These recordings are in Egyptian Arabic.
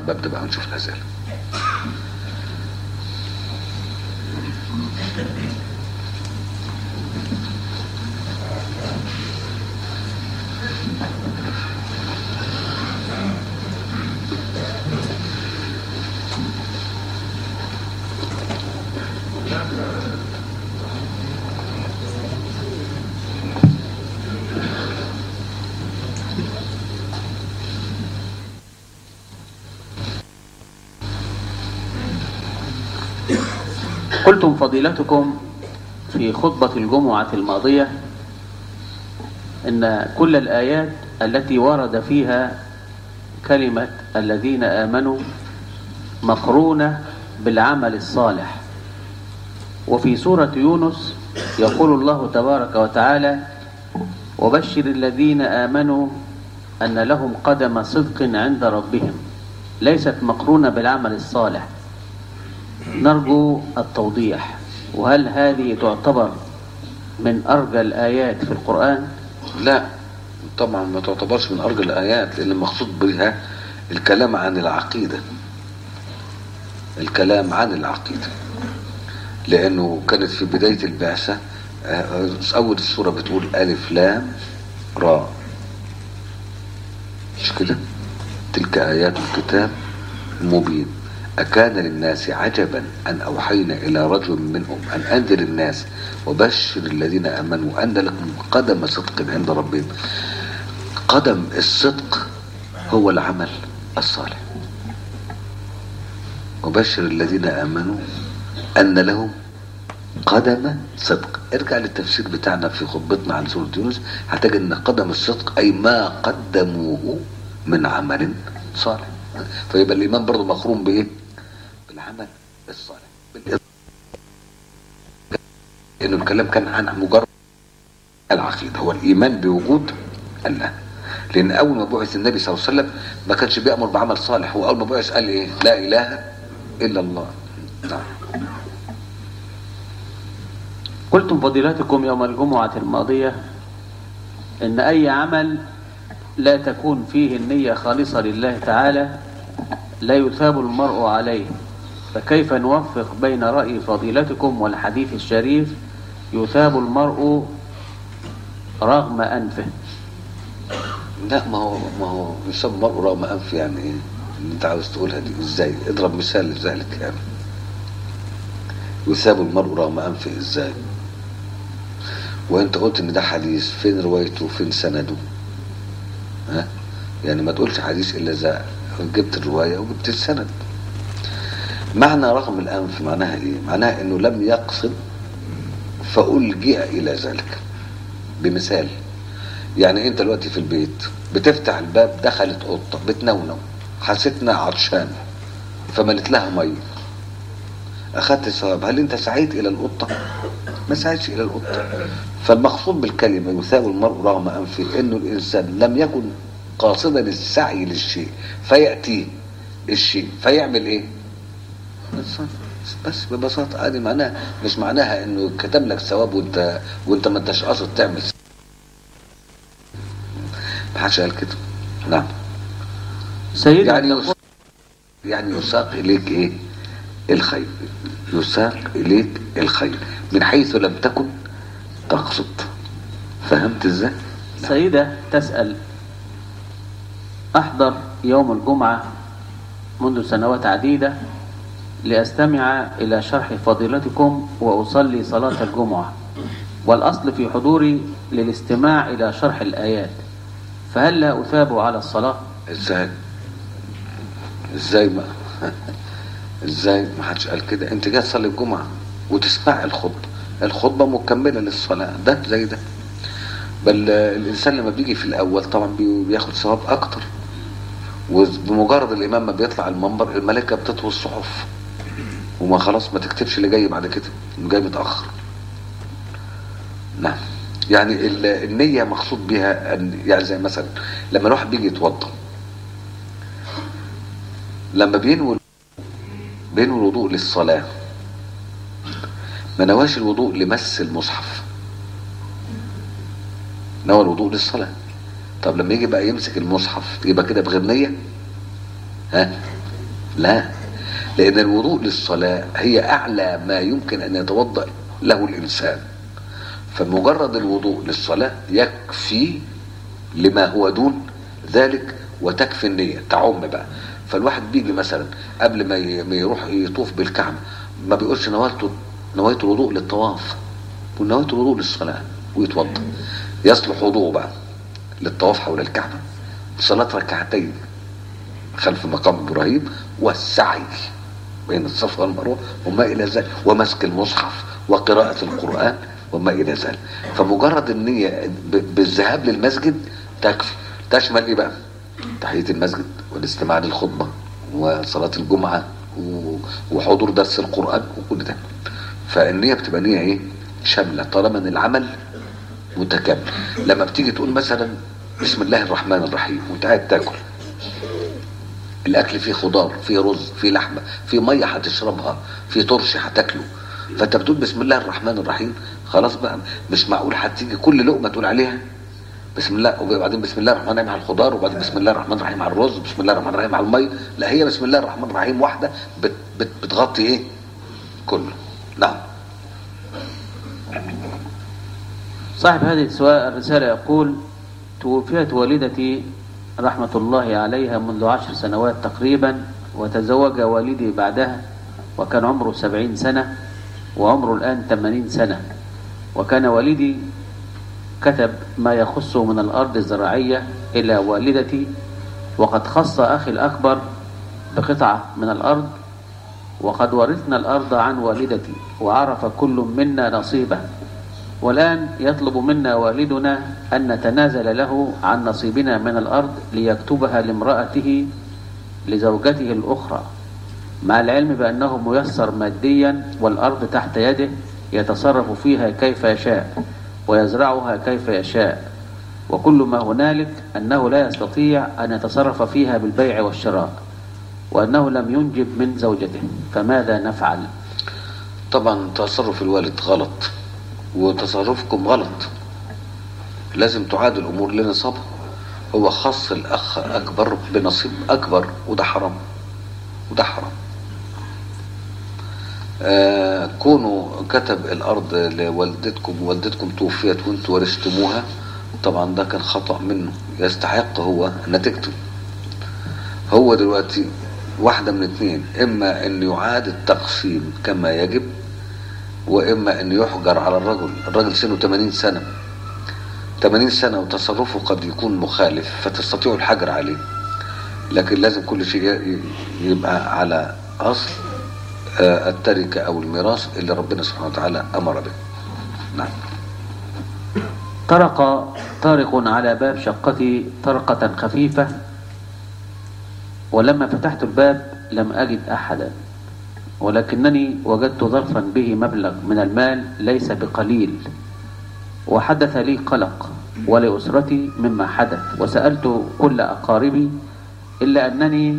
ببدأ بقى نشوف الأسئلة قلتم فضيلتكم في خطبة الجمعة الماضية إن كل الآيات التي ورد فيها كلمة الذين آمنوا مقرونة بالعمل الصالح وفي سورة يونس يقول الله تبارك وتعالى وبشر الذين آمنوا أن لهم قدم صدق عند ربهم ليست مقرونة بالعمل الصالح نرجو التوضيح وهل هذه تعتبر من أرجى الآيات في القرآن لا طبعا ما تعتبرش من أرجى الآيات لأن المقصود بها الكلام عن العقيدة الكلام عن العقيدة لأنه كانت في بداية البعثة آه، أول السورة بتقول ألف لام راء مش كده تلك آيات الكتاب مبين أكان للناس عجبا أن أوحينا إلى رجل منهم أن أنذر الناس وبشر الذين آمنوا أن لكم قدم صدق عند ربهم قدم الصدق هو العمل الصالح وبشر الذين آمنوا أن لهم قدم صدق ارجع للتفسير بتاعنا في خطبتنا عن سورة يونس هتجد ان قدم الصدق اي ما قدموه من عمل صالح فيبقى الايمان برضه مخروم بايه بالعمل الصالح بالإضافة. لانه الكلام كان عن مجرد العقيده هو الايمان بوجود الله لان اول ما بعث النبي صلى الله عليه وسلم ما كانش بيامر بعمل صالح هو اول ما بعث قال ايه لا اله الا الله نعم قلتم فضيلتكم يوم الجمعة الماضية إن أي عمل لا تكون فيه النية خالصة لله تعالى لا يثاب المرء عليه فكيف نوفق بين رأي فضيلتكم والحديث الشريف يثاب المرء رغم أنفه لا ما هو ما هو يسمى المرء رغم انف يعني ايه اللي انت عاوز تقولها دي ازاي اضرب مثال لذلك يعني يثاب المرء رغم انفه ازاي وانت قلت ان ده حديث فين روايته فين سنده ها يعني ما تقولش حديث الا اذا جبت الروايه وجبت السند معنى رغم الانف معناها ايه معناها انه لم يقصد فألجئ الى ذلك بمثال يعني انت دلوقتي في البيت بتفتح الباب دخلت قطه بتنونو حسيتنا عطشان فملت لها ميه اخذت الثواب هل انت سعيت الى القطه ما سعيتش الى القطه فالمقصود بالكلمه يثاب المرء رغم انفه انه الانسان لم يكن قاصدا السعي للشيء فياتيه الشيء فيعمل ايه بس ببساطه ادي معناها مش معناها انه كتب لك ثواب وانت وانت ما انتش قاصد تعمل ما حدش قال كده نعم سيدنا يعني يس... يعني يساق اليك ايه الخير يساق اليك الخير من حيث لم تكن تقصد فهمت ازاي سيدة تسأل أحضر يوم الجمعة منذ سنوات عديدة لأستمع إلى شرح فضيلتكم وأصلي صلاة الجمعة والأصل في حضوري للاستماع إلى شرح الآيات فهل لا أثاب على الصلاة؟ ازاي ازاي ما ازاي ما حدش قال كده انت جاي تصلي الجمعه وتسمع الخطبه الخطبه مكمله للصلاه ده زي ده بل آه، الانسان لما بيجي في الاول طبعا بي- بياخد ثواب اكتر وبمجرد الامام ما بيطلع المنبر الملائكه بتطوي الصحف وما خلاص ما تكتبش اللي جاي بعد كده اللي جاي متاخر نعم يعني ال- النيه مقصود بها أن يعني زي مثلا لما الواحد بيجي يتوضا لما بينوي بينوي الوضوء للصلاه ما نواش الوضوء لمس المصحف نوى الوضوء للصلاة طب لما يجي بقى يمسك المصحف يبقى كده بغير نية ها لا لأن الوضوء للصلاة هي أعلى ما يمكن أن يتوضأ له الإنسان فمجرد الوضوء للصلاة يكفي لما هو دون ذلك وتكفي النية تعم بقى فالواحد بيجي مثلا قبل ما ي- ما يروح يطوف بالكعبة ما بيقولش نويت نويت الوضوء للطواف ونويت الوضوء للصلاة ويتوضا يصلح وضوءه بقى للطواف حول الكعبة صلاة ركعتين خلف مقام ابراهيم والسعي بين الصفا والمروه وما الى ذلك ومسك المصحف وقراءه القران وما الى ذلك فمجرد النيه ب- بالذهاب للمسجد تكفي تشمل ايه بقى تحيه المسجد والاستماع للخطبه وصلاه الجمعه و- وحضور درس القران وكل ده فالنيه بتبقى نيه ايه شامله طالما ان العمل متكامل لما بتيجي تقول مثلا بسم الله الرحمن الرحيم وانت قاعد تاكل الاكل فيه خضار فيه رز فيه لحمه فيه ميه هتشربها فيه ترش هتاكله فانت بتقول بسم الله الرحمن الرحيم خلاص بقى مش معقول هتيجي كل لقمه تقول عليها بسم الله وبعدين بسم الله الرحمن الرحيم على الخضار وبعدين بسم الله الرحمن الرحيم على الرز بسم الله الرحمن الرحيم على الميه لا هي بسم الله الرحمن الرحيم واحده بت بت بتغطي ايه كله نعم صاحب هذه السؤال الرسالة يقول توفيت والدتي رحمة الله عليها منذ عشر سنوات تقريبا وتزوج والدي بعدها وكان عمره سبعين سنة وعمره الآن ثمانين سنة وكان والدي كتب ما يخصه من الأرض الزراعية إلى والدتي وقد خص أخي الأكبر بقطعة من الأرض وقد ورثنا الأرض عن والدتي وعرف كل منا نصيبه والآن يطلب منا والدنا أن نتنازل له عن نصيبنا من الأرض ليكتبها لامرأته لزوجته الأخرى مع العلم بأنه ميسر ماديا والأرض تحت يده يتصرف فيها كيف يشاء ويزرعها كيف يشاء وكل ما هنالك أنه لا يستطيع أن يتصرف فيها بالبيع والشراء وأنه لم ينجب من زوجته فماذا نفعل طبعا تصرف الوالد غلط وتصرفكم غلط لازم تعاد الامور لنصابها هو خص الاخ اكبر بنصيب اكبر وده حرام وده حرام آه كونوا كتب الارض لوالدتكم ووالدتكم توفيت وانتوا ورثتموها طبعا ده كان خطا منه يستحق هو نتيجته هو دلوقتي واحده من اتنين اما ان يعاد التقسيم كما يجب واما ان يحجر على الرجل الرجل سنه 80 سنه 80 سنه وتصرفه قد يكون مخالف فتستطيع الحجر عليه لكن لازم كل شيء ي- يبقى على اصل آه، التركه او الميراث اللي ربنا سبحانه وتعالى امر به نعم طرق طارق على باب شقتي طرقة خفيفة ولما فتحت الباب لم أجد أحدا ولكنني وجدت ظرفا به مبلغ من المال ليس بقليل وحدث لي قلق ولأسرتي مما حدث وسألت كل أقاربي إلا أنني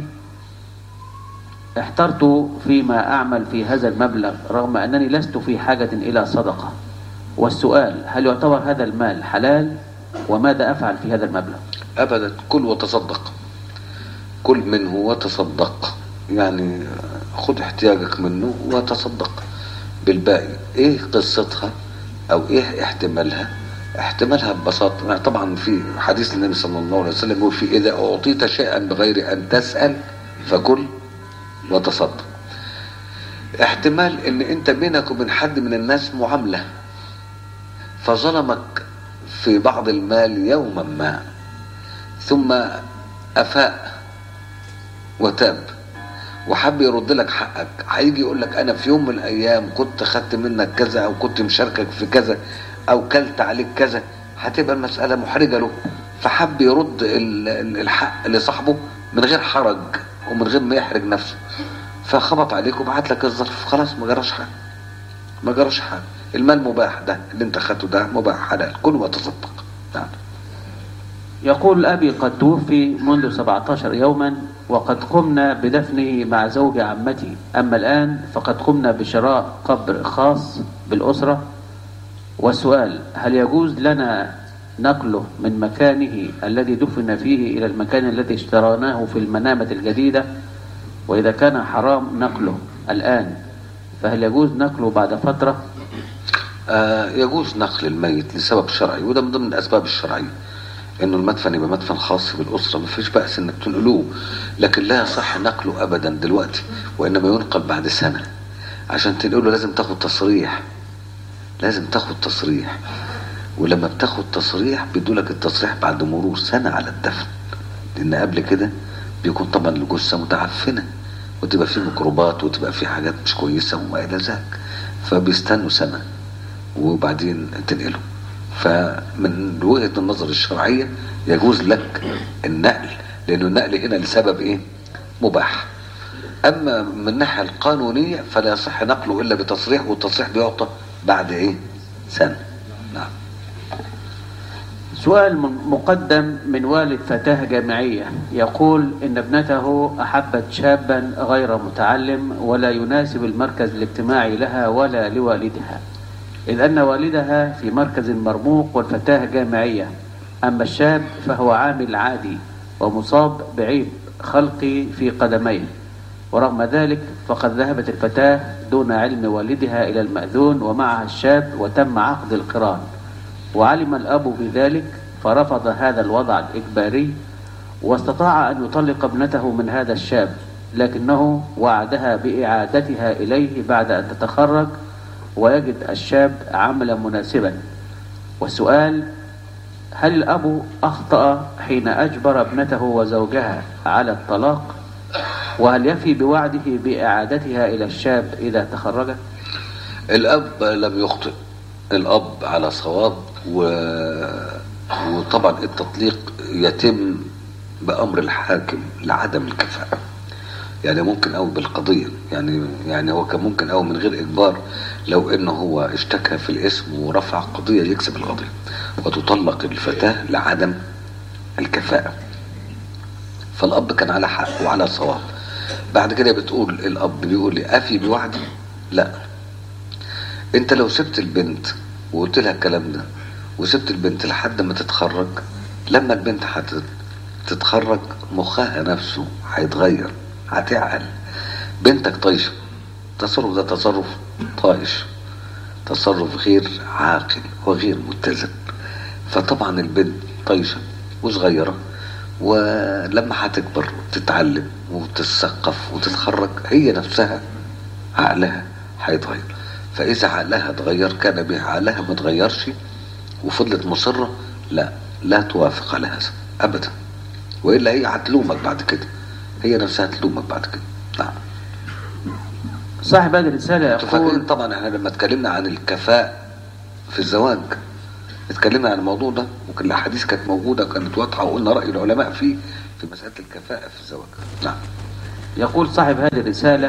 احترت فيما أعمل في هذا المبلغ رغم أنني لست في حاجة إلى صدقة والسؤال هل يعتبر هذا المال حلال وماذا أفعل في هذا المبلغ ابدا كل وتصدق كل منه وتصدق يعني خد احتياجك منه وتصدق بالباقي ايه قصتها او ايه احتمالها احتمالها ببساطة يعني طبعا في حديث النبي صلى الله عليه وسلم يقول في اذا اعطيت شيئا بغير ان تسأل فكل وتصدق احتمال ان انت بينك وبين حد من الناس معاملة فظلمك في بعض المال يوما ما ثم افاء وتاب وحب يرد لك حقك هيجي يقول لك انا في يوم من الايام كنت خدت منك كذا او كنت مشاركك في كذا او كلت عليك كذا هتبقى المساله محرجه له فحب يرد ال- ال- الحق لصاحبه من غير حرج ومن غير ما يحرج نفسه فخبط عليك وبعت لك الظرف خلاص ما جراش حاجه ما جراش حاجه المال مباح ده اللي انت خدته ده مباح حلال كل ما تصدق نعم يقول أبي قد توفي منذ 17 يوما وقد قمنا بدفنه مع زوج عمتي أما الآن فقد قمنا بشراء قبر خاص بالأسرة والسؤال هل يجوز لنا نقله من مكانه الذي دفن فيه إلى المكان الذي اشتريناه في المنامة الجديدة وإذا كان حرام نقله الآن فهل يجوز نقله بعد فترة آه يجوز نقل الميت لسبب شرعي وده من ضمن الاسباب الشرعيه انه المدفن يبقى مدفن خاص بالاسره ما فيش باس انك تنقلوه لكن لا يصح نقله ابدا دلوقتي وانما ينقل بعد سنه عشان تنقله لازم تاخد تصريح لازم تاخد تصريح ولما بتاخد تصريح بيدولك التصريح بعد مرور سنه على الدفن لان قبل كده بيكون طبعا الجثه متعفنه وتبقى فيه ميكروبات وتبقى فيه حاجات مش كويسه وما الى ذلك فبيستنوا سنه وبعدين تنقله فمن وجهة النظر الشرعية يجوز لك النقل لأنه النقل هنا لسبب إيه مباح أما من الناحية القانونية فلا يصح نقله إلا بتصريح والتصريح بيعطى بعد إيه سنة نعم سؤال م- مقدم من والد فتاة جامعية يقول إن ابنته أحبت شابا غير متعلم ولا يناسب المركز الاجتماعي لها ولا لوالدها إذ أن والدها في مركز مرموق والفتاة جامعية أما الشاب فهو عامل عادي ومصاب بعيب خلقي في قدميه ورغم ذلك فقد ذهبت الفتاة دون علم والدها إلى المأذون ومعها الشاب وتم عقد القران وعلم الأب بذلك فرفض هذا الوضع الإجباري واستطاع أن يطلق ابنته من هذا الشاب لكنه وعدها بإعادتها إليه بعد أن تتخرج ويجد الشاب عملا مناسبا والسؤال هل الأب أخطأ حين أجبر ابنته وزوجها على الطلاق وهل يفي بوعده بإعادتها إلى الشاب إذا تخرجت الأب لم يخطئ الأب على صواب و... وطبعا التطليق يتم بأمر الحاكم لعدم الكفاءة يعني ممكن أو بالقضية يعني يعني هو كان ممكن أو من غير إجبار لو إنه هو اشتكى في الاسم ورفع قضية يكسب القضية وتطلق الفتاة لعدم الكفاءة فالأب كان على حق وعلى صواب بعد كده بتقول الأب بيقول لي أفي بوعدي لا انت لو سبت البنت وقلت لها الكلام ده وسبت البنت لحد ما تتخرج لما البنت هتتخرج مخها نفسه هيتغير هتعقل بنتك طايشه التصرف ده تصرف طائش تصرف غير عاقل وغير متزن فطبعا البنت طايشه وصغيره ولما هتكبر وتتعلم وتتثقف وتتخرج هي نفسها عقلها هيتغير فإذا عقلها اتغير كان بها عقلها ما اتغيرش وفضلت مصرة لا لا توافق على هذا أبدا وإلا هي هتلومك بعد كده هي نفسها هتلومك بعد كده نعم صاحب هذه الرسالة انتوا فاكرين يقول طبعا احنا لما اتكلمنا عن الكفاء في الزواج اتكلمنا عن الموضوع ده وكل الاحاديث كانت موجوده وكانت واضحه وقلنا راي العلماء فيه في مساله الكفاءه في الزواج نعم يقول صاحب هذه الرسالة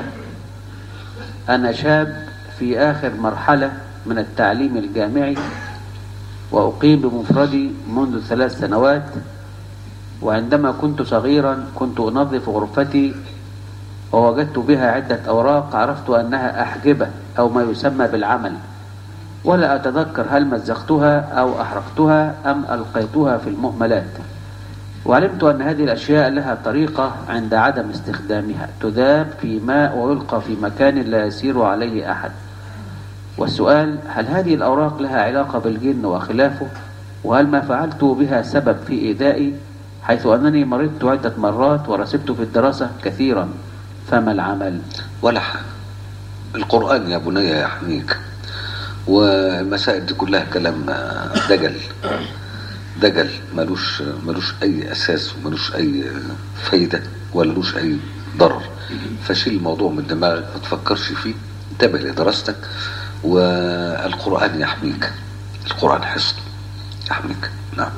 أنا شاب في آخر مرحلة من التعليم الجامعي وأقيم بمفردي منذ ثلاث سنوات وعندما كنت صغيرا كنت أنظف غرفتي ووجدت بها عدة أوراق عرفت أنها أحجبة أو ما يسمى بالعمل ولا أتذكر هل مزقتها أو أحرقتها أم ألقيتها في المهملات وعلمت أن هذه الأشياء لها طريقة عند عدم استخدامها تذاب في ماء ويلقى في مكان لا يسير عليه أحد والسؤال هل هذه الأوراق لها علاقة بالجن وخلافه وهل ما فعلت بها سبب في إيذائي حيث أنني مرضت عدة مرات ورسبت في الدراسة كثيرا فما العمل ولا حاجه القران يا بني يحميك والمسائل دي كلها كلام آه، دجل دجل ملوش ملوش اي اساس وملوش اي فايده ولا لوش اي ضرر فشيل الموضوع من دماغك ما تفكرش فيه انتبه لدراستك والقران يحميك القران حصن يحميك نعم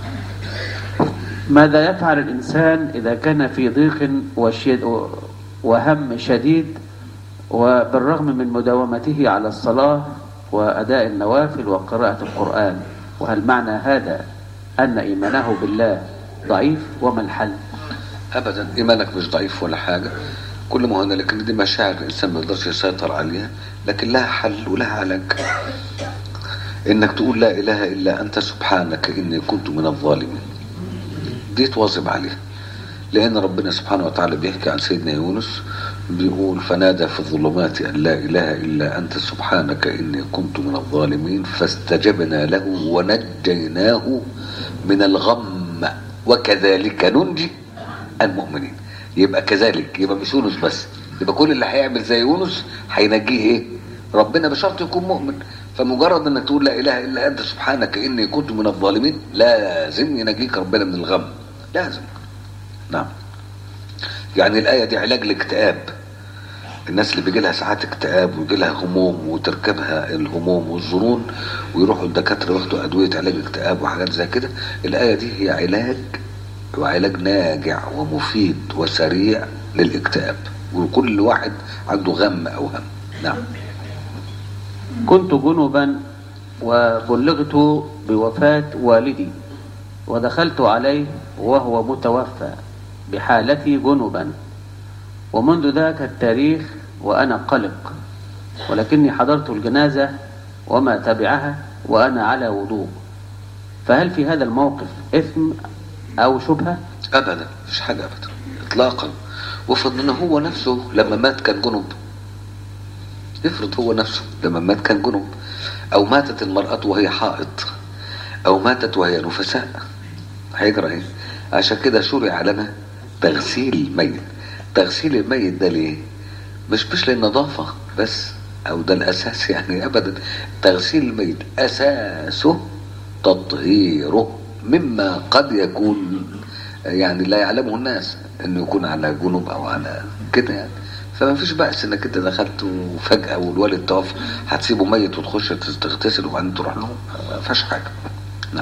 ماذا يفعل الإنسان إذا كان في ضيق وشد وهم شديد وبالرغم من مداومته على الصلاة وأداء النوافل وقراءة القرآن وهل معنى هذا أن إيمانه بالله ضعيف وما الحل ابدا ايمانك مش ضعيف ولا حاجه كل ما هنا لكن دي مشاعر الانسان ما يقدرش يسيطر عليها لكن لها حل ولها علاج انك تقول لا اله الا انت سبحانك اني كنت من الظالمين دي تواظب عليها لان ربنا سبحانه وتعالى بيحكي عن سيدنا يونس بيقول فنادى في الظلمات أن لا إله إلا أنت سبحانك إني كنت من الظالمين فاستجبنا له ونجيناه من الغم وكذلك ننجي المؤمنين يبقى كذلك يبقى مش يونس بس يبقى كل اللي هيعمل زي يونس هينجيه ايه ربنا بشرط يكون مؤمن فمجرد انك تقول لا اله الا انت سبحانك اني كنت من الظالمين لازم ينجيك ربنا من الغم لازم نعم يعني الآية دي علاج الاكتئاب الناس اللي بيجي لها ساعات اكتئاب ويجي لها هموم وتركبها الهموم والظنون ويروحوا الدكاترة ياخدوا أدوية علاج اكتئاب وحاجات زي كده الآية دي هي علاج وعلاج ناجع ومفيد وسريع للاكتئاب وكل واحد عنده غم أو هم نعم كنت جنبا وبلغت بوفاة والدي ودخلت عليه وهو متوفى بحالتي جنبا ومنذ ذاك التاريخ وأنا قلق ولكني حضرت الجنازة وما تبعها وأنا على وضوء فهل في هذا الموقف إثم أو شبهة أبدا مفيش حاجة أبدا إطلاقا وافرض إن هو نفسه لما مات كان جنب افرض هو نفسه لما مات كان جنب أو ماتت المرأة وهي حائض أو ماتت وهي نفساء هيجرى إيه عشان كده شرع لنا تغسيل الميت تغسيل الميت ده ليه مش مش للنظافة بس أو ده الأساس يعني أبدا تغسيل الميت أساسه تطهيره مما قد يكون يعني لا يعلمه الناس انه يكون على جنوب او على كده يعني فما فيش بأس انك انت دخلت وفجأة والوالد توفى هتسيبه ميت وتخش تغتسل وبعدين تروح له ما فيهاش حاجة نعم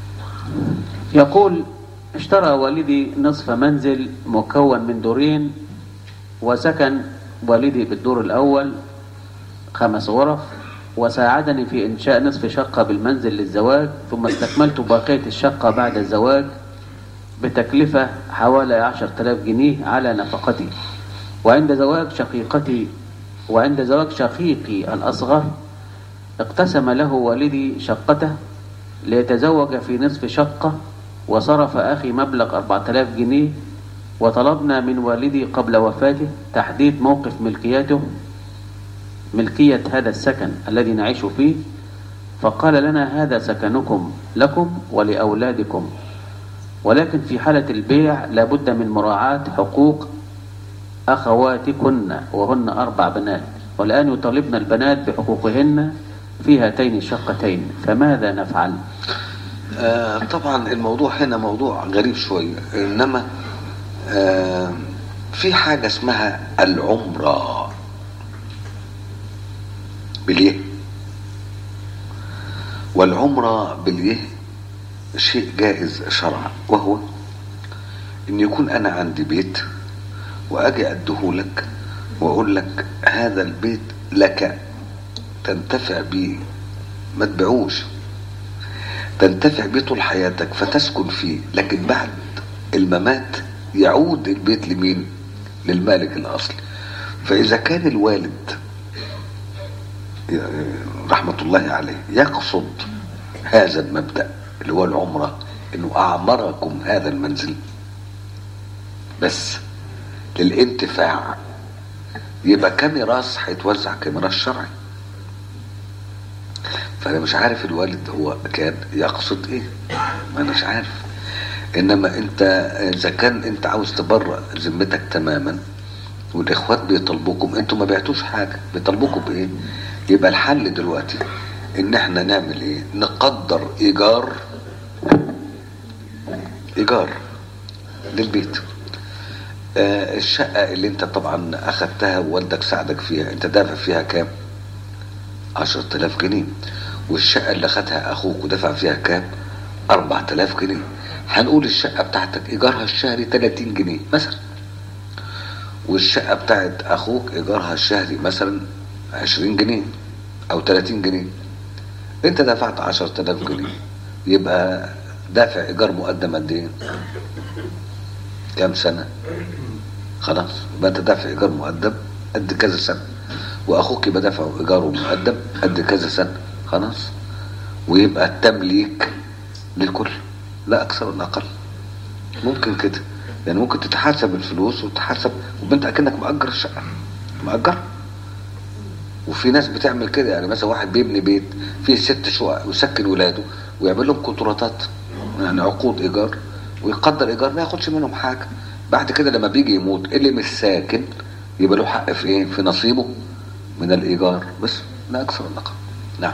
يقول اشترى والدي نصف منزل مكون من دورين وسكن والدي بالدور الأول خمس غرف وساعدني في إنشاء نصف شقة بالمنزل للزواج ثم استكملت بقية الشقة بعد الزواج بتكلفة حوالي عشر تلاف جنيه على نفقتي وعند زواج شقيقتي وعند زواج شقيقي الأصغر اقتسم له والدي شقته ليتزوج في نصف شقة وصرف أخي مبلغ 4000 جنيه وطلبنا من والدي قبل وفاته تحديد موقف ملكيته ملكية هذا السكن الذي نعيش فيه فقال لنا هذا سكنكم لكم ولأولادكم ولكن في حالة البيع لابد من مراعاة حقوق أخواتكن وهن أربع بنات والآن يطالبن البنات بحقوقهن في هاتين الشقتين فماذا نفعل آه طبعا الموضوع هنا موضوع غريب شوية إنما آه في حاجة اسمها العمرة باليه والعمرة باليه شيء جائز شرعا وهو ان يكون انا عندي بيت واجي اديهولك واقول لك هذا البيت لك تنتفع بيه ما تبيعوش تنتفع بيه طول حياتك فتسكن فيه لكن بعد الممات يعود البيت لمين للمالك الاصلي فاذا كان الوالد رحمة الله عليه يقصد هذا المبدأ اللي هو العمرة انه اعمركم هذا المنزل بس للانتفاع يبقى كميراث هيتوزع كميراث شرعي فانا مش عارف الوالد هو كان يقصد ايه ما اناش عارف انما انت اذا كان انت عاوز تبرأ ذمتك تماما والاخوات بيطلبوكم انتوا ما بعتوش حاجه بيطلبوكم بايه يبقى الحل دلوقتي ان احنا نعمل ايه نقدر ايجار ايجار للبيت آه الشقة اللي انت طبعا اخدتها ووالدك ساعدك فيها انت دافع فيها كام عشرة آلاف جنيه والشقة اللي اخدها اخوك ودفع فيها كام اربعة آلاف جنيه هنقول الشقة بتاعتك ايجارها الشهري 30 جنيه مثلا والشقة بتاعت اخوك ايجارها الشهري مثلا 20 جنيه او 30 جنيه انت دفعت 10000 جنيه يبقى دافع ايجار مقدم قد ايه كام سنه خلاص يبقى انت دافع ايجار مقدم قد كذا سنه واخوك يبقى دافع ايجاره مقدم قد كذا سنه خلاص ويبقى التمليك للكل لا اكثر ولا اقل ممكن كده يعني ممكن تتحاسب الفلوس وتتحاسب وانت اكنك مأجر الشقه مأجر وفي ناس بتعمل كده يعني مثلا واحد بيبني بيت فيه ست شقق ويسكن ولاده ويعمل لهم كونتراتات يعني عقود ايجار ويقدر ايجار ما ياخدش منهم حاجه بعد كده لما بيجي يموت اللي مش ساكن يبقى له حق في ايه في نصيبه من الايجار بس لا اكثر ولا اقل نعم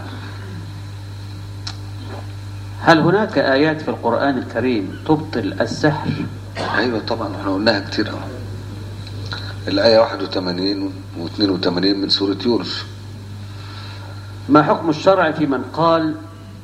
هل هناك آيات في القرآن الكريم تبطل السحر ايوه طبعا احنا قلناها كتير قوي الايه 81 و82 من سوره يونس ما حكم الشرع في من قال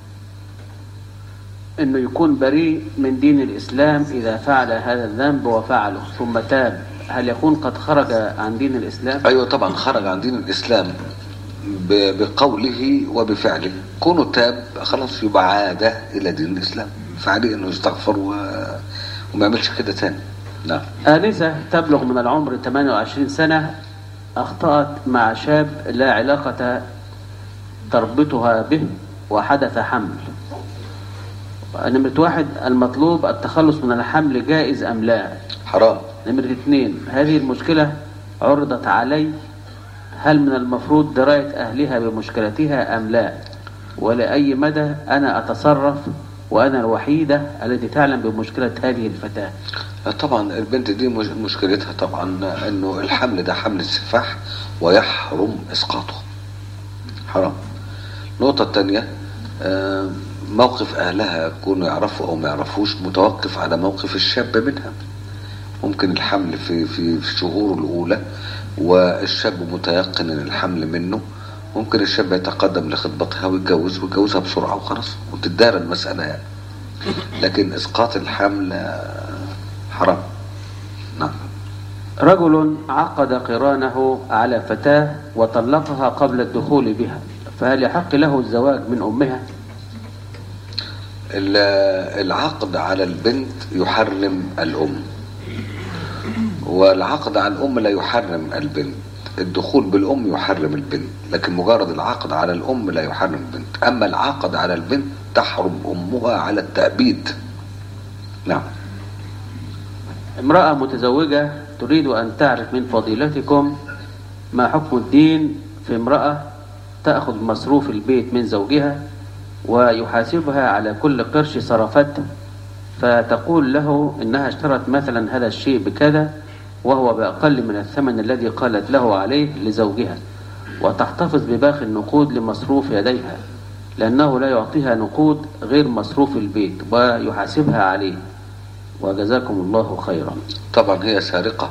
انه يكون بريء من دين الاسلام اذا فعل هذا الذنب وفعله ثم تاب هل يكون قد خرج عن دين الاسلام ايوه طبعا خرج عن دين الاسلام ب- بقوله وبفعله كونه تاب خلاص يبقى عاد الى دين الاسلام فعليه انه يستغفر و... وما يعملش كده تاني نعم آنسة تبلغ من العمر 28 سنة أخطأت مع شاب لا علاقة تربطها به وحدث حمل نمرة واحد المطلوب التخلص من الحمل جائز أم لا حرام نمرة اثنين هذه المشكلة عرضت علي هل من المفروض دراية أهلها بمشكلتها أم لا ولأي مدى أنا أتصرف وأنا الوحيدة التي تعلم بمشكلة هذه الفتاة طبعا البنت دي مش- مشكلتها طبعا انه الحمل ده حمل السفاح ويحرم اسقاطه حرام النقطة الثانية آه، موقف اهلها يكونوا يعرفوا او ما يعرفوش متوقف على موقف الشاب منها ممكن الحمل في في في شهوره الاولى والشاب متيقن ان الحمل منه ممكن الشاب يتقدم لخطبتها ويتجوز ويتجوزها بسرعه وخلاص وتدار المساله يعني لكن اسقاط الحمل آه، حرام نعم رجل عقد قرانه على فتاة وطلقها قبل الدخول بها فهل يحق له الزواج من أمها ال- العقد على البنت يحرم الأم والعقد على الأم لا يحرم البنت الدخول بالأم يحرم البنت لكن مجرد العقد على الأم لا يحرم البنت أما العقد على البنت تحرم أمها على التأبيد نعم امرأة متزوجة تريد أن تعرف من فضيلتكم ما حكم الدين في امرأة تأخذ مصروف البيت من زوجها ويحاسبها على كل قرش صرفته فتقول له إنها اشترت مثلا هذا الشيء بكذا وهو بأقل من الثمن الذي قالت له عليه لزوجها وتحتفظ بباقي النقود لمصروف يديها لأنه لا يعطيها نقود غير مصروف البيت ويحاسبها عليه وجزاكم الله خيرا طبعا هي سارقة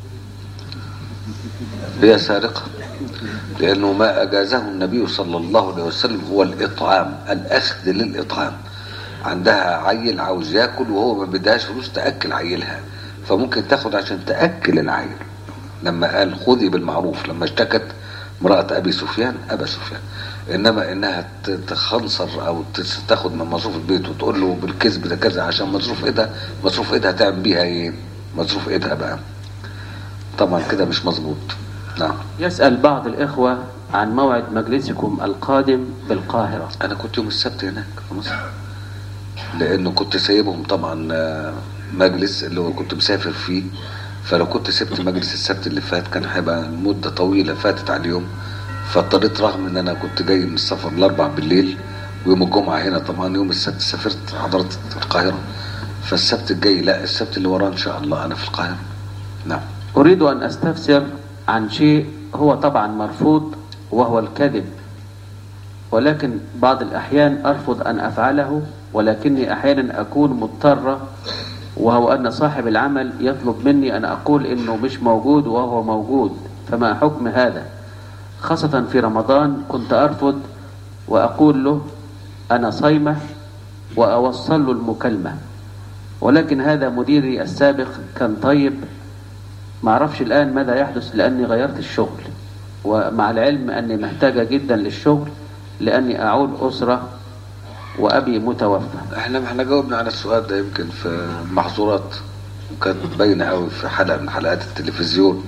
هي سارقة لأنه ما أجازه النبي صلى الله عليه وسلم هو الإطعام الأخذ للإطعام عندها عيل عاوز ياكل وهو ما بدهاش فلوس تأكل عيلها فممكن تاخد عشان تأكل العيل لما قال خذي بالمعروف لما اشتكت امرأة أبي سفيان أبا سفيان إنما إنها ت- تخنصر أو تس- تاخد من مصروف البيت وتقول له بالكذب ده كذا عشان مصروف إيدها مصروف إيدها تعمل بيها إيه؟ مصروف إيدها بقى طبعا كده مش مظبوط نعم يسأل بعض الإخوة عن موعد مجلسكم القادم بالقاهرة انا كنت يوم السبت هناك في مصر لانه كنت سايبهم طبعا آه، مجلس اللي هو كنت مسافر فيه فلو كنت سبت مجلس السبت اللي فات كان هيبقى مدة طويلة فاتت على اليوم فاضطريت رغم ان انا كنت جاي من السفر الاربع بالليل ويوم الجمعة هنا طبعا يوم السبت سافرت حضرت القاهرة فالسبت الجاي لا السبت اللي وراه ان شاء الله انا في القاهرة نعم أريد أن أستفسر عن شيء هو طبعا مرفوض وهو الكذب ولكن بعض الأحيان أرفض أن أفعله ولكني أحيانا أكون مضطرة وهو أن صاحب العمل يطلب مني أن أقول إنه مش موجود وهو موجود فما حكم هذا خاصة في رمضان كنت أرفض وأقول له أنا صايمة وأوصل له المكالمة ولكن هذا مديري السابق كان طيب ما اعرفش الان ماذا يحدث لاني غيرت الشغل ومع العلم اني محتاجة جدا للشغل لاني اعول اسرة وابي متوفى احنا ما احنا جاوبنا على السؤال ده يمكن في محظورات وكانت باينه قوي في حلقه من حلقات التلفزيون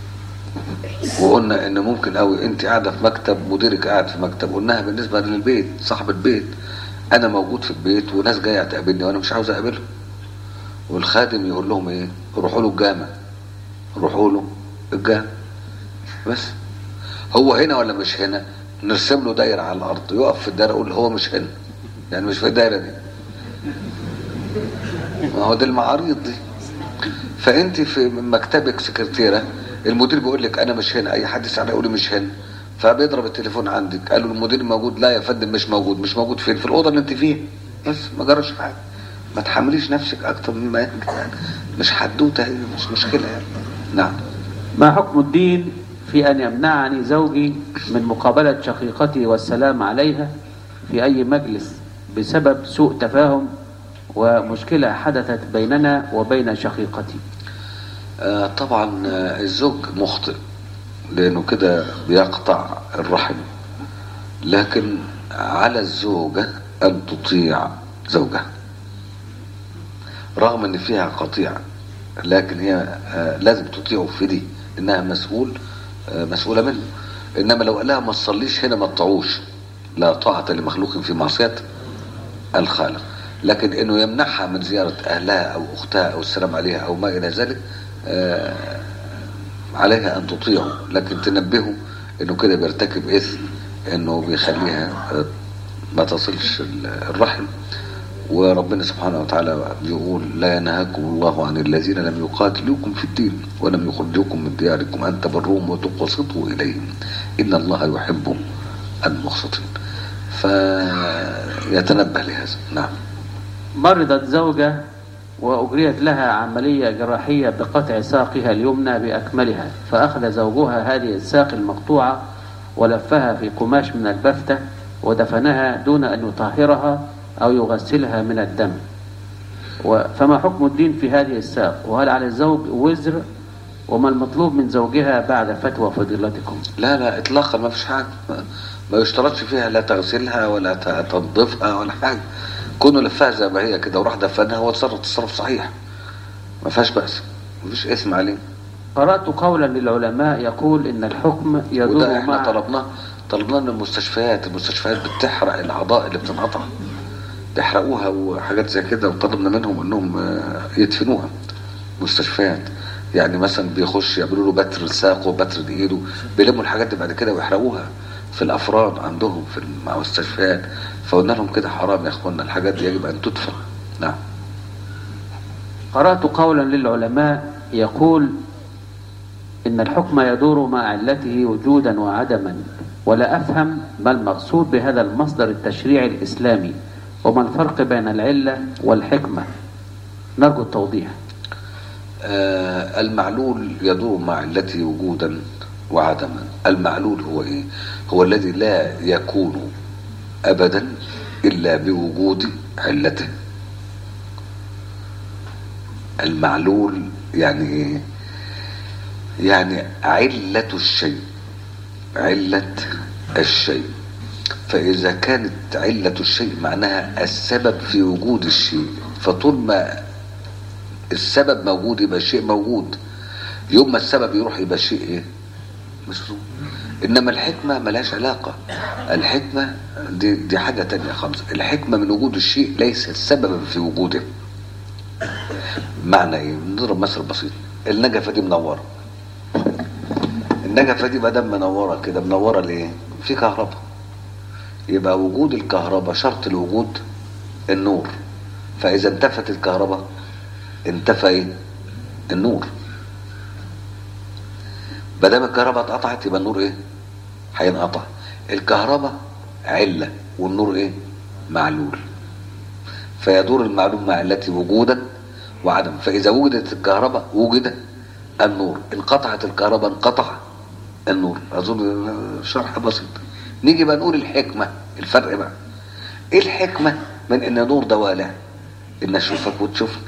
وقلنا ان ممكن قوي انت قاعده في مكتب مديرك قاعد في مكتب قلناها بالنسبه للبيت صاحب البيت انا موجود في البيت وناس جايه تقابلني وانا مش عاوز اقابلهم والخادم يقول لهم ايه روحوا له الجامع روحوا له الجامع بس هو هنا ولا مش هنا نرسم له دايره على الارض يقف في الدايره يقول هو مش هنا يعني مش في الدايره دي ما هو دي المعاريض دي فانت في مكتبك سكرتيره المدير بيقول لك انا مش هنا اي حد يسال يقول لي مش هنا فبيضرب التليفون عندك قالوا المدير موجود لا يا فندم مش موجود مش موجود فين في الاوضه اللي انت فيها بس ما جراش حاجه ما تحمليش نفسك اكتر مما يجب يعني مش حدوته هي مش مشكله يعني نعم ما حكم الدين في أن يمنعني زوجي من مقابلة شقيقتي والسلام عليها في أي مجلس بسبب سوء تفاهم ومشكلة حدثت بيننا وبين شقيقتي آه طبعا آه، الزوج مخطئ لانه كده بيقطع الرحم لكن على الزوجة ان تطيع زوجها رغم ان فيها قطيع لكن هي آه، لازم تطيعه في دي انها مسؤول آه، مسؤولة منه انما لو قال لها ما تصليش هنا ما تطيعوش لا طاعة لمخلوق في معصية الخالق لكن انه يمنعها من زيارة اهلها او اختها او السلام عليها او ما الى ذلك آه، عليها ان تطيعه لكن تنبهه انه كده بيرتكب اثم انه بيخليها آه، ما تصلش ال- الرحم وربنا سبحانه وتعالى بيقول لا ينهاكم الله عن الذين لم يقاتلوكم في الدين ولم يخرجوكم من دياركم ان تبروهم وتقسطوا اليهم ان الله يحب المقسطين فيتنبه لهذا نعم مرضت زوجة وأجريت لها عملية جراحية بقطع ساقها اليمنى بأكملها فأخذ زوجها هذه الساق المقطوعة ولفها في قماش من البفتة ودفنها دون أن يطهرها أو يغسلها من الدم و- فما حكم الدين في هذه الساق وهل على الزوج وزر وما المطلوب من زوجها بعد فتوى فضيلتكم لا لا اطلاقا ما فيش حاجه ما- ما يشترطش فيها لا تغسلها ولا ت- تنظفها ولا حاجه كونه لفها زي ما هي كده وراح دفنها هو تصرف تصرف صحيح ما فيهاش بأس ما فيش اسم عليه قرأت قولا للعلماء يقول إن الحكم يدور وده احنا مع طلبناه طلبناه من المستشفيات المستشفيات بتحرق الاعضاء اللي بتنقطع تحرقوها وحاجات زي كده وطلبنا منهم انهم آه، يدفنوها مستشفيات يعني مثلا بيخش يعملوا له بتر لساقه بتر لايده بيلموا الحاجات دي بعد كده ويحرقوها في الافراد عندهم في المستشفيات فقلنا لهم كده حرام يا اخوانا الحاجات دي يجب ان تدفن نعم قرأت قولا للعلماء يقول إن الحكم يدور مع علته وجودا وعدما ولا أفهم ما المقصود بهذا المصدر التشريعي الإسلامي وما الفرق بين العلة والحكمة نرجو التوضيح آه، المعلول يدور مع علته وجودا وعدما المعلول هو ايه هو الذي لا يكون ابدا الا بوجود علته المعلول يعني ايه يعني علة الشيء علة الشيء فإذا كانت علة الشيء معناها السبب في وجود الشيء فطول ما السبب موجود يبقى الشيء موجود يوم ما السبب يروح يبقى الشيء ايه مسلوب انما الحكمه ملهاش علاقه الحكمه دي, دي حاجه تانية خالص الحكمه من وجود الشيء ليست سببا في وجوده معنى ايه نضرب مثل بسيط النجفه دي منوره النجفه دي ما دام منوره كده منوره ليه في كهرباء يبقى وجود الكهرباء شرط لوجود النور فاذا انتفت الكهرباء انتفى ايه النور ما دام الكهرباء اتقطعت يبقى النور ايه هينقطع الكهرباء عله والنور ايه معلول فيدور المعلوم مع علته وجودا وعدم فاذا وجدت الكهرباء وجد النور انقطعت الكهرباء انقطع النور اظن شرح بسيط نيجي بقى نقول الحكمه الفرق بقى ايه الحكمه من ان النور ده والع ان اشوفك وتشوفني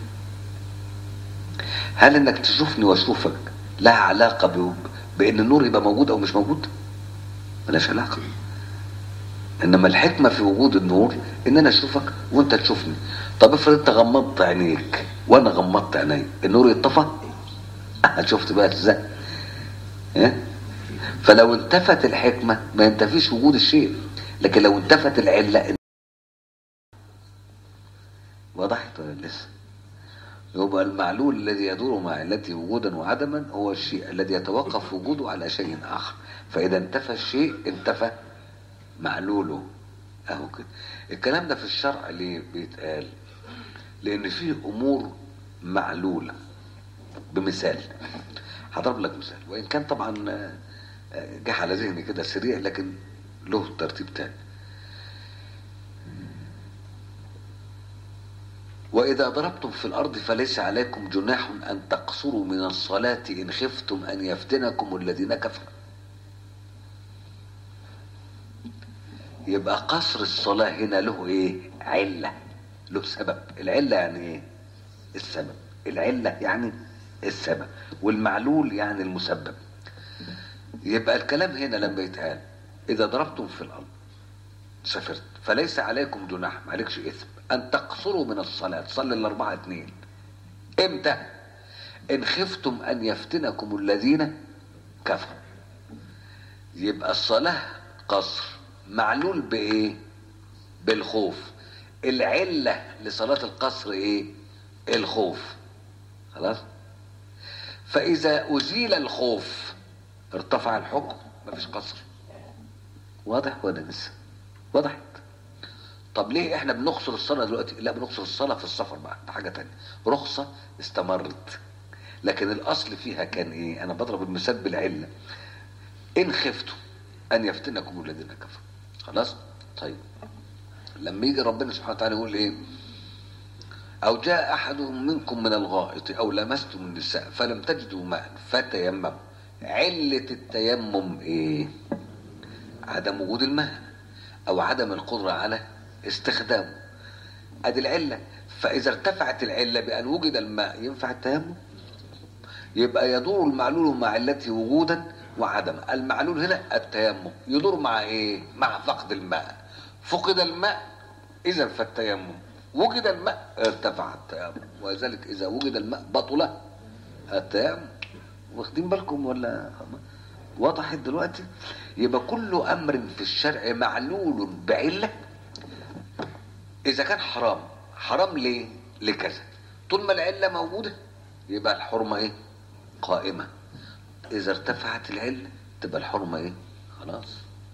هل انك تشوفني واشوفك لها علاقه ب... بان النور يبقى موجود او مش موجود ملهاش علاقه انما الحكمه في وجود النور ان انا اشوفك وانت تشوفني طب افرض انت غمضت عينيك وانا غمضت عيني النور يطفى شفت بقى ازاي ها فلو انتفت الحكمه ما ينتفيش وجود الشيء لكن لو انتفت العله وضحت ولا لسه يبقى المعلول الذي يدور مع علته وجودا وعدما هو الشيء الذي يتوقف وجوده على شيء آخر فإذا انتفى الشيء انتفى معلوله أهو كده الكلام ده في الشرع ليه بيتقال لأن فيه أمور معلولة بمثال هضرب لك مثال وإن كان طبعا آه، آه، جه على ذهني كده سريع لكن له ترتيب تاني وإذا ضربتم في الأرض فليس عليكم جناح أن تقصروا من الصلاة إن خفتم أن يفتنكم الذين كفروا يبقى قصر الصلاة هنا له إيه علة له سبب العلة يعني إيه السبب العلة يعني السبب والمعلول يعني المسبب يبقى الكلام هنا لما يتقال إذا ضربتم في الأرض سافرت فليس عليكم جناح ما عليكش اثم ان تقصروا من الصلاه تصلي الاربعه اتنين امتى ان خفتم ان يفتنكم الذين كفروا يبقى الصلاه قصر معلول بايه بالخوف العله لصلاه القصر ايه الخوف خلاص فاذا ازيل الخوف ارتفع الحكم مفيش قصر واضح ولا لسه وضحت طب ليه احنا بنقصر الصلاه دلوقتي لا بنقصر الصلاه في السفر بقى ده حاجه تانية رخصه استمرت لكن الاصل فيها كان ايه انا بضرب المثال بالعله ان خفتوا ان يفتنكم الذين كفروا خلاص طيب لما يجي ربنا سبحانه وتعالى يقول ايه او جاء احد منكم من الغائط او لمستم النساء فلم تجدوا ماء فتيمموا عله التيمم ايه عدم وجود الماء او عدم القدره على استخدامه ادي العله فاذا ارتفعت العله بان وجد الماء ينفع التيمم يبقى يدور المعلول مع علته وجودا وعدما المعلول هنا التيمم يدور مع ايه مع فقد الماء فقد الماء اذا فالتيمم وجد الماء ارتفع التيمم ولذلك اذا وجد الماء بطل التيمم واخدين بالكم ولا وضحت دلوقتي يبقى كل امر في الشرع معلول بعله اذا كان حرام حرام ليه لكذا طول ما العله موجوده يبقى الحرمه ايه قائمه اذا ارتفعت العله تبقى الحرمه ايه خلاص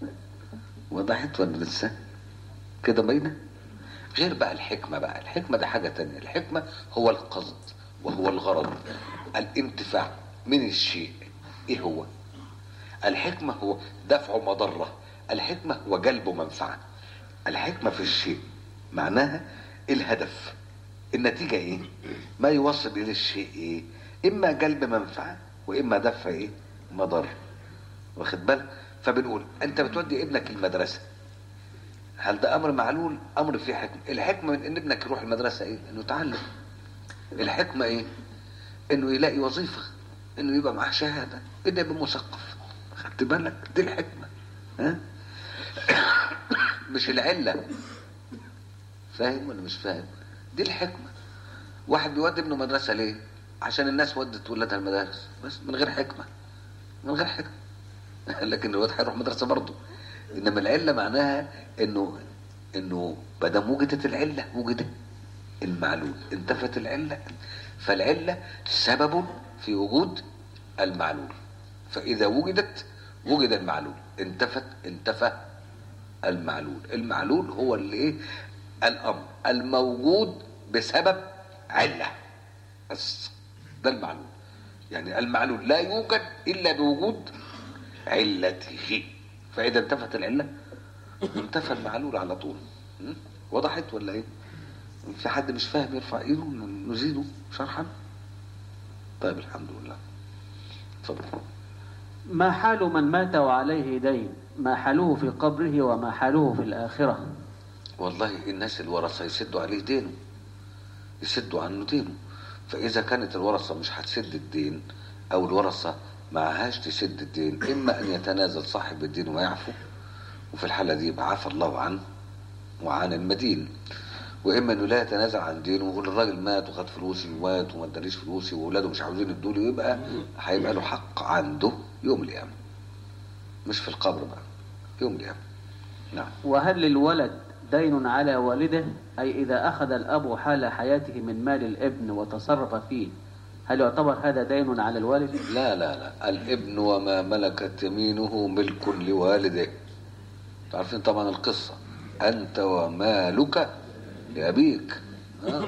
وضحت ولا لسه كده باينه غير بقى الحكمه بقى الحكمه ده حاجه تانية الحكمه هو القصد وهو الغرض الانتفاع من الشيء ايه هو الحكمة هو دفع مضرة الحكمة هو جلب منفعة الحكمة في الشيء معناها الهدف النتيجة ايه ما يوصل الى الشيء ايه اما جلب منفعة واما دفع ايه مضر واخد بالك فبنقول انت بتودي ابنك المدرسة هل ده امر معلول امر فيه حكمة الحكمة من ان ابنك يروح المدرسة ايه انه يتعلم الحكمة ايه انه يلاقي وظيفة انه يبقى معاه شهادة انه يبقى مثقف خدت بالك دي الحكمة ها مش العلة فاهم ولا مش فاهم دي الحكمة واحد بيودي ابنه مدرسة ليه عشان الناس ودت ولادها المدارس بس من غير حكمة من غير حكمة لكن الواد هيروح مدرسة برضه انما العلة معناها انه انه ما دام وجدت العلة وجد المعلول انتفت العلة فالعلة سبب في وجود المعلول فإذا وجدت وجد المعلول انتفت انتفى المعلول المعلول هو اللي ايه الأمر الموجود بسبب علة بس ده المعلول يعني المعلول لا يوجد إلا بوجود علته فإذا انتفت العلة انتفى المعلول على طول م? وضحت ولا ايه في حد مش فاهم يرفع ايده نزيده شرحا طيب الحمد لله اتفضل ما حال من مات وعليه دين ما حاله في قبره وما حاله في الآخرة والله الناس الورثة يسدوا عليه دينه يسدوا عنه دينه فإذا كانت الورثة مش هتسد الدين أو الورثة معهاش تسد الدين إما أن يتنازل صاحب الدين ويعفو وفي الحالة دي يبقى عفى الله عنه وعن المدين واما انه لا يتنازل عن دينه ويقول الراجل مات وخد فلوسي ومات وما ادانيش فلوسي واولاده مش عاوزين يدولي ويبقى هيبقى له حق عنده يوم القيامه مش في القبر بقى يوم القيامه نعم وهل للولد دين على والده أي إذا أخذ الأب حال حياته من مال الابن وتصرف فيه هل يعتبر هذا دين على الوالد؟ لا لا لا الابن وما ملكت يمينه ملك لوالده تعرفين طبعا القصة أنت ومالك لأبيك ها؟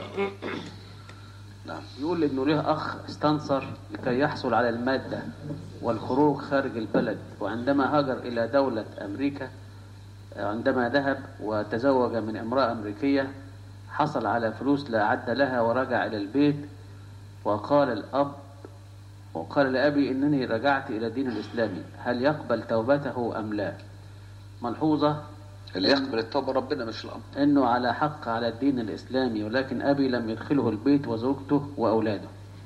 نعم يقول إنه له أخ استنصر لكي يحصل على المادة والخروج خارج البلد وعندما هاجر إلى دولة أمريكا عندما ذهب وتزوج من امرأة أمريكية حصل على فلوس لا عد لها ورجع إلى البيت وقال الأب وقال لأبي إنني رجعت إلى الدين الإسلامي هل يقبل توبته أم لا ملحوظة اللي يقبل التوبة ربنا مش الأب أنه على حق على الدين الإسلامي ولكن أبي لم يدخله البيت وزوجته وأولاده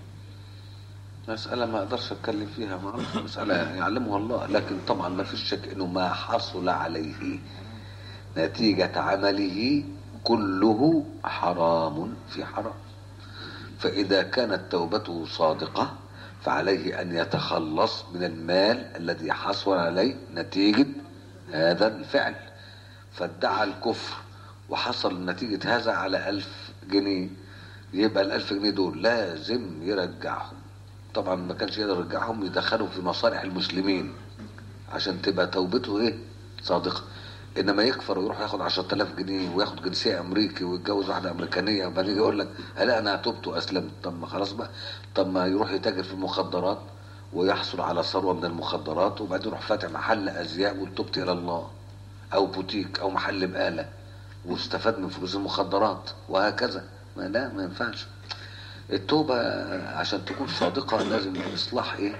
مسألة ما أقدرش أتكلم فيها ما أعرفش مسألة يعلمها الله لكن طبعا ما فيش شك إنه ما حصل عليه نتيجة عمله كله حرام في حرام فإذا كانت توبته صادقة فعليه أن يتخلص من المال الذي حصل عليه نتيجة هذا الفعل فادعى الكفر وحصل نتيجة هذا على ألف جنيه يبقى الألف جنيه دول لازم يرجعهم طبعا ما كانش يقدر يرجعهم يدخلهم في مصالح المسلمين عشان تبقى توبته ايه صادقة انما يكفر ويروح ياخد 10000 جنيه وياخد جنسيه امريكي ويتجوز واحده امريكانيه وبعدين يقول لك لا انا تبت واسلمت طب ما خلاص بقى طب ما يروح يتاجر في المخدرات ويحصل على ثروه من المخدرات وبعدين يروح فاتح محل ازياء وتبت الى الله او بوتيك او محل بقاله واستفاد من فلوس المخدرات وهكذا ما لا ما ينفعش التوبه عشان تكون صادقه لازم اصلاح ايه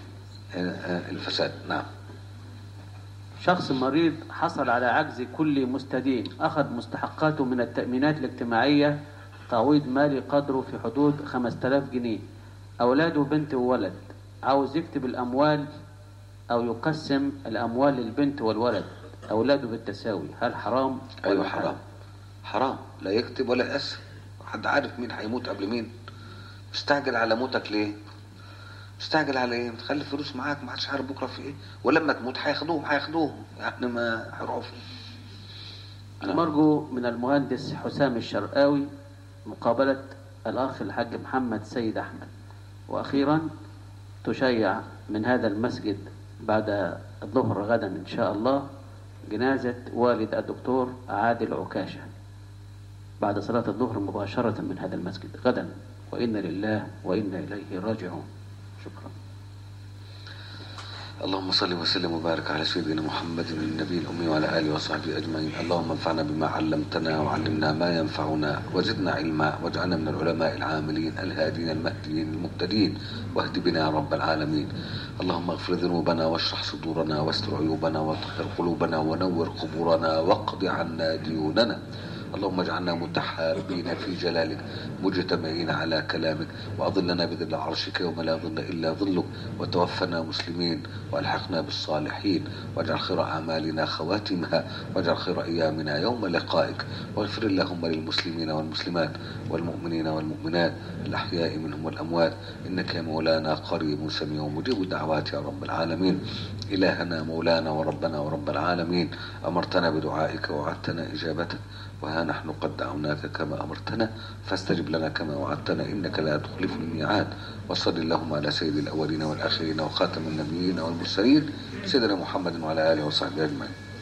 الفساد نعم شخص مريض حصل على عجز كلي مستديم أخذ مستحقاته من التأمينات الاجتماعية تعويض مالي قدره في حدود 5000 جنيه أولاده بنت وولد عاوز يكتب الأموال أو يقسم الأموال للبنت والولد أولاده بالتساوي هل حرام؟ ولا ايوه حرام حرام لا يكتب ولا يقسم حد عارف مين هيموت قبل مين مستعجل على موتك ليه مستعجل على ايه تخلي الفلوس معاك ما حدش عارف بكره في ايه ولما تموت هياخدوهم هياخدوهم يعني ما هيروحوا فين نعم. نرجو من المهندس حسام الشرقاوي مقابلة الأخ الحاج محمد سيد أحمد وأخيرا تشيع من هذا المسجد بعد الظهر غدا إن شاء الله جنازة والد الدكتور عادل عكاشة بعد صلاة الظهر مباشرة من هذا المسجد غدا وإنا لله وإنا إليه راجعون شكرا اللهم صل وسلم وبارك على سيدنا محمد النبي الأمي وعلى آله وصحبه أجمعين اللهم انفعنا بما علمتنا وعلمنا ما ينفعنا وزدنا علما واجعلنا من العلماء العاملين الهادين المهديين المقتدين واهد بنا يا رب العالمين اللهم اغفر ذنوبنا واشرح صدورنا واستر عيوبنا وطهر قلوبنا ونور قبورنا واقض عنا ديوننا اللهم اجعلنا متحابين في جلالك مجتمعين على كلامك واظلنا بظل عرشك يوم لا ظل الا ظلك وتوفنا مسلمين والحقنا بالصالحين واجعل خير اعمالنا خواتمها واجعل خير ايامنا يوم لقائك واغفر اللهم للمسلمين والمسلمات والمؤمنين والمؤمنات الاحياء منهم والاموات انك يا مولانا قريب سميع مجيب الدعوات يا رب العالمين الهنا مولانا وربنا ورب العالمين امرتنا بدعائك ووعدتنا اجابتك وها نحن قد دعوناك كما أمرتنا فاستجب لنا كما وعدتنا إنك لا تخلف الميعاد وصل اللهم على سيد الأولين والآخرين وخاتم النبيين والمرسلين سيدنا محمد وعلى آله وصحبه أجمعين